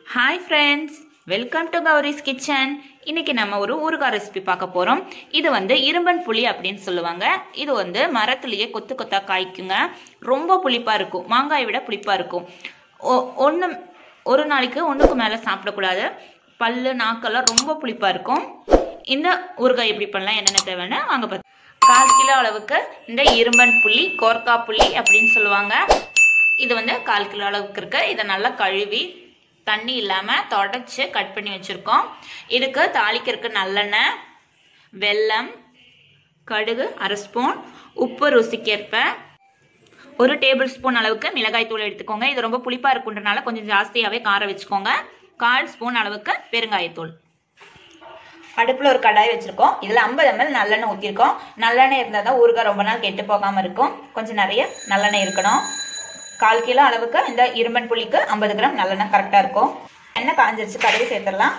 hi friends welcome to Gowri's kitchen இன்னைக்கு நம்ம ஒரு ஊறுகாய் ரெசிபி பார்க்க போறோம் இது வந்து இரும்பன் புளி அப்படின்னு சொல்லுவாங்க இது வந்து மரத்துலயே கொத்து கொத்தா காய்க்குங்க ரொம்ப புளிப்பா இருக்கும் மாங்காயை விட புளிப்பா இருக்கும் ஒன்று ஒரு நாளைக்கு ஒன்றுக்கு மேலே சாப்பிடக்கூடாது பல்லு நாக்கெல்லாம் ரொம்ப புளிப்பா இருக்கும் இந்த ஊறுகாய் எப்படி பண்ணலாம் என்னென்ன தேவைன்னு வாங்க பார்த்து கால் கிலோ அளவுக்கு இந்த இரும்பன் புளி கோர்க்கா புளி அப்படின்னு சொல்லுவாங்க இது வந்து கால் கிலோ அளவுக்கு இருக்கு இதை நல்லா கழுவி தண்ணி இல்லாமல் தொடச்சி கட் பண்ணி வச்சுருக்கோம் இதுக்கு தாளிக்கிறதுக்கு நல்லெண்ணெய் வெல்லம் கடுகு அரை ஸ்பூன் உப்பு ருசிக்கேற்ப ஒரு டேபிள் ஸ்பூன் அளவுக்கு மிளகாய் தூள் எடுத்துக்கோங்க இது ரொம்ப புளிப்பாக இருக்குன்றனால கொஞ்சம் ஜாஸ்தியாகவே காரம் வச்சுக்கோங்க கால் ஸ்பூன் அளவுக்கு பெருங்காயத்தூள் அடுப்பில் ஒரு கடாய் வச்சுருக்கோம் இதில் ஐம்பது எம்எல் நல்லெண்ணெய் ஊற்றிருக்கோம் நல்லெண்ணெய் இருந்தால் தான் ஊறுகாய் ரொம்ப நாள் கெட்டு போகாமல் இருக்கும் கொஞ்சம் நிறைய நல்லெண்ணெய் இருக்கணும் கால் கிலோ அளவுக்கு இந்த இரும்பன் புளிக்கு ஐம்பது கிராம் நல்லெண்ணெய் கரெக்டாக இருக்கும் எண்ணெய் காஞ்சிருச்சு கடுகு சேர்த்துடலாம்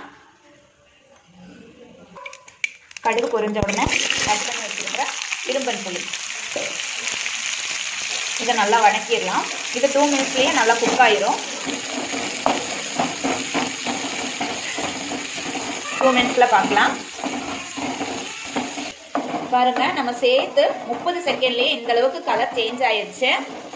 கடுகு பொரிஞ்ச உடனே கட் பண்ணி வச்சுருக்கிற இரும்பன் புளி இதை நல்லா வணக்கிடலாம் இது டூ மினிட்ஸ்லேயே நல்லா குக் ஆயிரும் டூ மினிட்ஸில் பார்க்கலாம் பாருங்க நம்ம சேர்த்து முப்பது செகண்ட்லேயே இந்த அளவுக்கு கலர் சேஞ்ச் ஆயிடுச்சு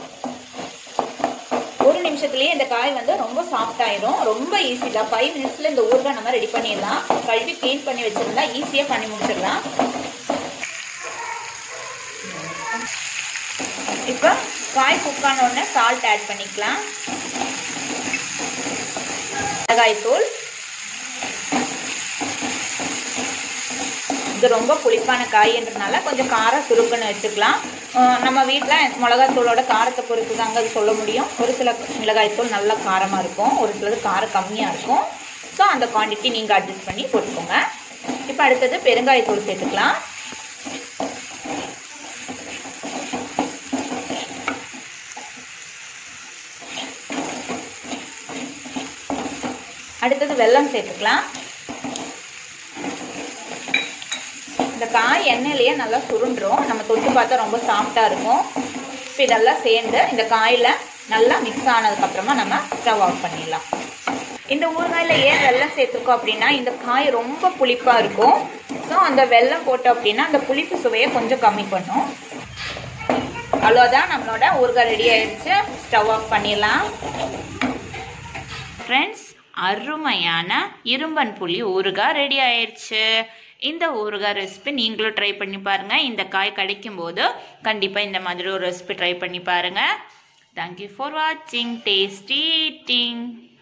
ஒரு நிமிஷத்துலயே இந்த காய் வந்து ரொம்ப சாஃப்ட் ஆயிரும் ரொம்ப ஈஸி தான் ஃபைவ் மினிட்ஸ்ல இந்த ஊறுகாய் நம்ம ரெடி பண்ணிடலாம் கழுவி க்ளீன் பண்ணி வச்சிருந்தா ஈஸியா பண்ணி முடிச்சிடலாம் இப்போ காய் குக் ஆன உடனே சால்ட் ஆட் பண்ணிக்கலாம் மிளகாய் தூள் இது ரொம்ப புளிப்பான காய்ன்றனால கொஞ்சம் காரம் சுருக்குன்னு வச்சுக்கலாம் நம்ம வீட்டில் மிளகாத்தூளோட காரத்தை பொறுத்து தாங்க அது சொல்ல முடியும் ஒரு சில மிளகாய்த்தூள் நல்லா காரமாக இருக்கும் ஒரு சிலது காரம் கம்மியாக இருக்கும் ஸோ அந்த குவான்டிட்டி நீங்கள் அட்ஜஸ்ட் பண்ணி போட்டுக்கோங்க இப்போ அடுத்தது பெருங்காயத்தூள் சேர்த்துக்கலாம் அடுத்தது வெல்லம் சேர்த்துக்கலாம் இந்த காய் எண்ணெயிலேயே நல்லா சுருண்டுரும் நம்ம தொட்டு பார்த்தா ரொம்ப சாஃப்டாக இருக்கும் இப்போ இதெல்லாம் சேர்ந்து இந்த காயில் நல்லா மிக்ஸ் ஆனதுக்கப்புறமா நம்ம ஸ்டவ் ஆஃப் பண்ணிடலாம் இந்த ஊறுகாயில் ஏன் வெல்லம் சேர்த்துருக்கோம் அப்படின்னா இந்த காய் ரொம்ப புளிப்பாக இருக்கும் ஸோ அந்த வெல்லம் போட்டோம் அப்படின்னா அந்த புளிப்பு சுவையை கொஞ்சம் கம்மி பண்ணும் அவ்வளோதான் நம்மளோட ஊறுகாய் ரெடி ஆயிடுச்சு ஸ்டவ் ஆஃப் பண்ணிடலாம் ஃப்ரெண்ட்ஸ் அருமையான இரும்பன் புளி ஊறுகாய் ரெடி ஆயிடுச்சு இந்த ஊறுகாய் ரெசிபி நீங்களும் ட்ரை பண்ணி பாருங்கள் இந்த காய் கிடைக்கும் போது கண்டிப்பாக இந்த மாதிரி ஒரு ரெசிபி ட்ரை பண்ணி பாருங்கள் தேங்க்யூ ஃபார் வாட்சிங் டேஸ்டி ஈட்டிங்